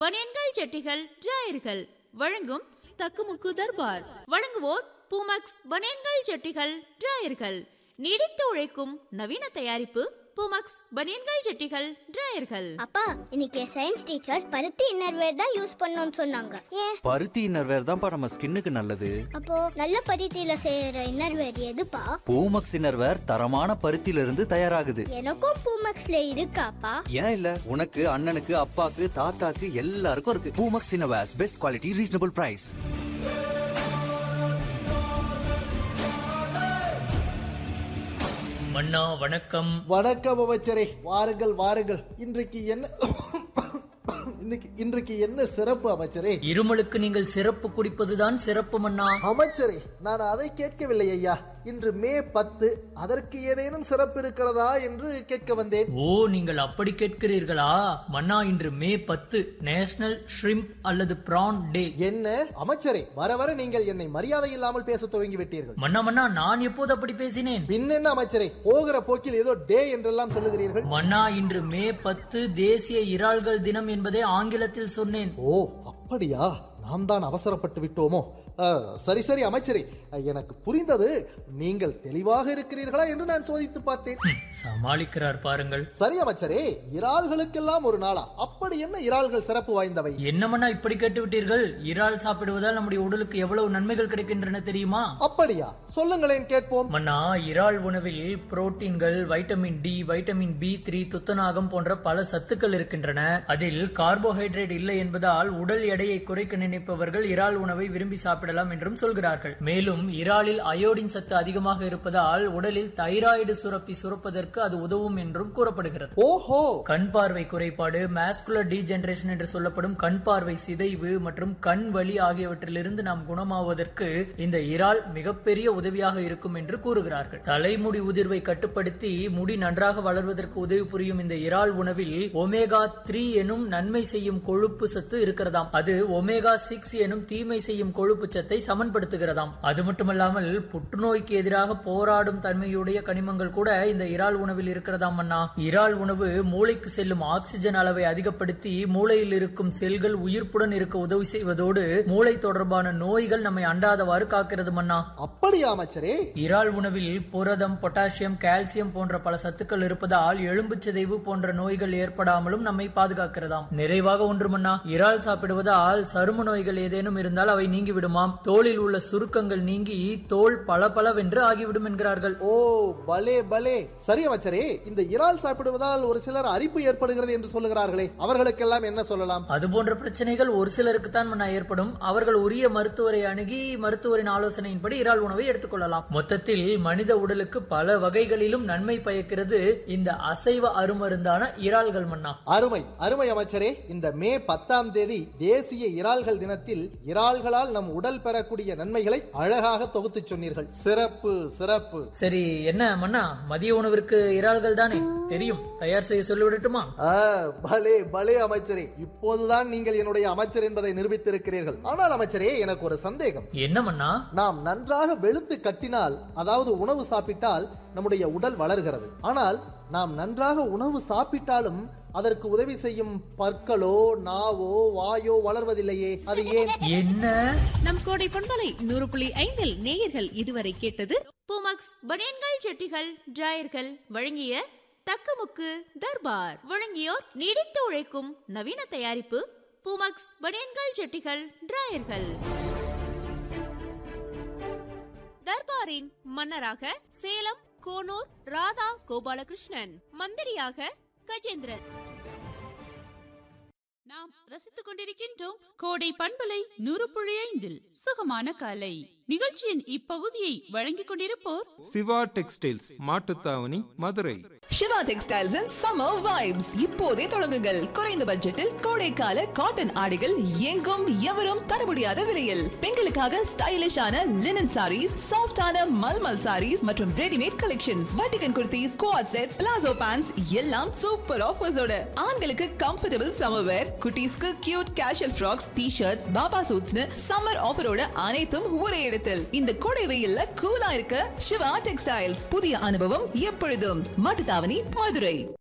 பனியன்கள் ஜட்டிகள் டிராயர்கள் வழங்கும் தக்குமுக்கு தர்பார் வழங்குவோர் பூமக்ஸ் பனியன்கள் ஜட்டிகள் டிராயர்கள் நீடித்து உழைக்கும் நவீன தயாரிப்பு பூமக்ஸ் பனியன்கள் ஜட்டிகள் டிராயர்கள் அப்பா இன்னைக்கு சயின்ஸ் டீச்சர் பருத்தி இன்னர்வேர் தான் யூஸ் பண்ணணும்னு சொன்னாங்க ஏன் பருத்தி இன்னர்வேர் தான்ப்பா நம்ம ஸ்கின்னுக்கு நல்லது அப்போ நல்ல பருத்தியில செய்யற இன்னர்வேர் எதுப்பா பூமக்ஸ் இன்னர்வேர் தரமான பருத்தியில இருந்து தயாராகுது எனக்கும் பூமக்ஸ்ல இருக்காப்பா ஏன் இல்ல உனக்கு அண்ணனுக்கு அப்பாக்கு தாத்தாக்கு எல்லாருக்கும் இருக்கு Poomex innerwears best quality reasonable price மன்னா வணக்கம் வணக்கம் அமைச்சரே வாருங்கள் வாருங்கள் இன்றைக்கு என்ன இன்னைக்கு இன்றைக்கு என்ன சிறப்பு அமைச்சரே இருமலுக்கு நீங்கள் சிறப்பு குடிப்பதுதான் சிறப்பு மன்னா அமைச்சரே நான் அதை கேட்கவில்லை ஐயா இன்று மே பத்து அதற்கு ஏதேனும் சிறப்பு இருக்கிறதா என்று கேட்க வந்தேன் ஓ நீங்கள் அப்படி கேட்கிறீர்களா மன்னா இன்று மே பத்து நேஷனல் ஷ்ரிம்ப் அல்லது பிரான் டே என்ன அமைச்சரே வர வர நீங்கள் என்னை மரியாதை இல்லாமல் பேச துவங்கி விட்டீர்கள் மன்னா மன்னா நான் எப்போது அப்படி பேசினேன் பின்னென்ன அமைச்சரே போகிற போக்கில் ஏதோ டே என்றெல்லாம் சொல்லுகிறீர்கள் மன்னா இன்று மே பத்து தேசிய இறால்கள் தினம் என்பதை ஆங்கிலத்தில் சொன்னேன் ஓ அப்படியா நாம் தான் அவசரப்பட்டு விட்டோமோ ஆ, சரி சரி அமைச்சரே எனக்கு புரிந்தது நீங்கள் தெளிவாக இருக்கிறீர்களா என்று நான் சோதித்து பார்த்தேன் ஹம், சமாளிக்கிறார் பாருங்கள் சரி அமைச்சரே இறால்களுக்கெல்லாம் ஒரு நாளா அப்படி என்ன இறால்கள் சிறப்பு வாய்ந்தவை என்ன மன்னா இப்படி கேட்டு விட்டீர்கள் இறால் சாப்பிடுவதால் நம்முடைய உடலுக்கு எவ்வளவு நன்மைகள் கிடைக்கின்றன தெரியுமா அப்படியா சொல்லுங்களேன் கேட்போம் மன்னா இறால் உணவில் புரோட்டீன்கள் vitamin D vitamin B three துத்தநாகம் போன்ற பல சத்துக்கள் இருக்கின்றன அதில் கார்போஹைட்ரேட் இல்லை என்பதால் உடல் எடையை குறைக்க நினைப்பவர்கள் இறால் உணவை விரும்பி சாப்பிடலாம் என்றும் சொல்கிறார்கள் மேலும் இறாலில் அயோடின் சத்து அதிகமாக இருப்பதால் உடலில் தைராய்டு சுரப்பி சுரப்பதற்கு அது உதவும் என்றும் கூறப்படுகிறது ஓஹோ கண் பார்வை குறைபாடு மேஸ்குலர் டீஜெனரேஷன் என்று சொல்லப்படும் கண் பார்வை சிதைவு மற்றும் கண் வலி ஆகியவற்றிலிருந்து நாம் குணமாவதற்கு இந்த இறால் மிகப்பெரிய உதவியாக இருக்கும் என்று கூறுகிறார்கள் தலைமுடி உதிர்வை கட்டுப்படுத்தி முடி நன்றாக வளர்வதற்கு உதவி புரியும் இந்த இறால் உணவில் ஒமேகா த்ரீ எனும் நன்மை செய்யும் கொழுப்பு சத்து இருக்கிறதாம் அது ஒமேகா சிக்ஸ் எனும் தீமை செய்யும் கொழுப்பு சத்தை சமன்படுத்துகிறதாம் அது மட்டுமல்லாமல் புற்றுநோய்க்கு எதிராக போராடும் தன்மையுடைய கனிமங்கள் கூட இந்த இறால் உணவில் இருக்கிறதாம் அண்ணா இறால் உணவு மூளைக்கு செல்லும் ஆக்சிஜன் அளவை அதிகப்படுத்தி மூளையில் இருக்கும் செல்கள் உயிர்ப்புடன் இருக்க உதவி செய்வதோடு மூளை தொடர்பான நோய்கள் நம்மை அண்டாதவாறு காக்கிறது மன்னா அப்படியா அமைச்சரே இறால் உணவில் புரதம் பொட்டாசியம் கால்சியம் போன்ற பல சத்துக்கள் இருப்பதால் எலும்பு சிதைவு போன்ற நோய்கள் ஏற்படாமலும் நம்மை பாதுகாக்கிறதாம் நிறைவாக ஒன்று மன்னா இறால் சாப்பிடுவதால் சரும நோய்கள் ஏதேனும் இருந்தால் அவை நீங்கி விடுமாம் தோலில் உள்ள சுருக்கங்கள் நீங்கி தோல் பளபளவென்று ஆகிவிடும் என்கிறார்கள் ஓ பலே பலே சரி அமைச்சரே இந்த இறால் சாப்பிடுவதால் ஒரு சிலர் அரிப்பு ஏற்படுகிறது என்று சொல்லுகிறார்களே அவர்களுக்கெல்லாம் என்ன சொல்லலாம் அது போன்ற பிரச்சனைகள் ஒரு சிலருக்கு தான் மன்னா ஏற்படும் அவர்கள் உரிய மருத்துவரை அணுகி மருத்துவரின் ஆலோசனையின்படி இறால் உணவை எடுத்துக்கொள்ளலாம் மொத்தத்தில் மனித உடலுக்கு பல வகைகளிலும் நன்மை பயக்கிறது இந்த அசைவ அருமருந்தான இறால்கள் மன்னா அருமை அருமை அமைச்சரே இந்த மே பத்தாம் தேதி தேசிய இறால்கள் தினத்தில் இறால்களால் நம் உடல் பெறக்கூடிய நன்மைகளை அழகாக தொகுத்து சொன்னீர்கள் சிறப்பு சிறப்பு சரி என்ன மன்னா மதிய உணவிற்கு இறால்கள் தானே தெரியும் தயார் செய்ய சொல்லிவிடட்டுமா ஆ, பலே பலே அமைச்சரே இப்போதுதான் நீங்கள் என்னுடைய அமைச்சர் என்பதை நிரூபித்திருக்கிறீர்கள் ஆனால் அமைச்சரே எனக்கு ஒரு சந்தேகம் என்ன மன்னா நாம் நன்றாக வெளுத்து கட்டினால் அதாவது உணவு சாப்பிட்டால் நம்முடைய உடல் வளர்கிறது ஆனால் நாம் நன்றாக உணவு சாப்பிட்டாலும் அதற்கு உதவி செய்யும் பற்களோ நாவோ வாயோ வளர்வதில்லையே அது ஏன் என்ன நம் கோடை பண்பலை நூறு புள்ளி ஐந்தில் நேயர்கள் இதுவரை கேட்டது பூமக்ஸ் பனியன்கள் ஜட்டிகள் டிராயர்கள் வழங்கிய தக்கமுக்கு தர்பார் வழங்கியோர் நீடித்து உழைக்கும் நவீன தயாரிப்பு பூமக்ஸ் பனியன்கள் ஜட்டிகள் டிராயர்கள் தர்பாரின் மன்னராக சேலம் கோனூர் ராதா கோபாலகிருஷ்ணன் மந்திரியாக கஜேந்திரன் நாம் ரசித்துக் கொண்டிருக்கின்றோம் கோடை பண்பலை நூறு புள்ளி ஐந்தில் சுகமான காலை நிகழ்ச்சியின் இப்பகுதியை வழங்கிக் கொண்டிருப்போர் Siva textiles Mattuthavani Madurai Siva textiles and summer vibes இப்போதே தொடங்குங்கள் குறைந்த பட்ஜெட்டில் கோடைக்கால காட்டன் ஆடைகள் எங்கும் எவரும் தர முடியாத விலையில் பெண்களுக்காக ஸ்டைலிஷான லினன் சாரீஸ் சாஃப்டான மல்மல் சாரீஸ் மற்றும் ரெடிமேட் கலெக்ஷன்ஸ் வட்டிகன் குர்த்திஸ் குவாட் செட்ஸ் பிளாசோ பேண்ட்ஸ் எல்லாம் சூப்பர் ஆஃபர்ஸோட ஆண்களுக்கு கம்ஃபர்டபுள் சம்மர் வேர் குட்டீஸ்க்கு cute casual frocks T shirts பாபா சூட்ஸ்னு சம்மர் ஆஃபரோட அனைத்தும் ஒரே இடத்தில் இந்த கோடை வெயில்ல கூலா இருக்க சிவா டெக்ஸ்டைல்ஸ் புதிய அனுபவம் எப்பொழுதும் மாட்டுத்தாவணி மதுரை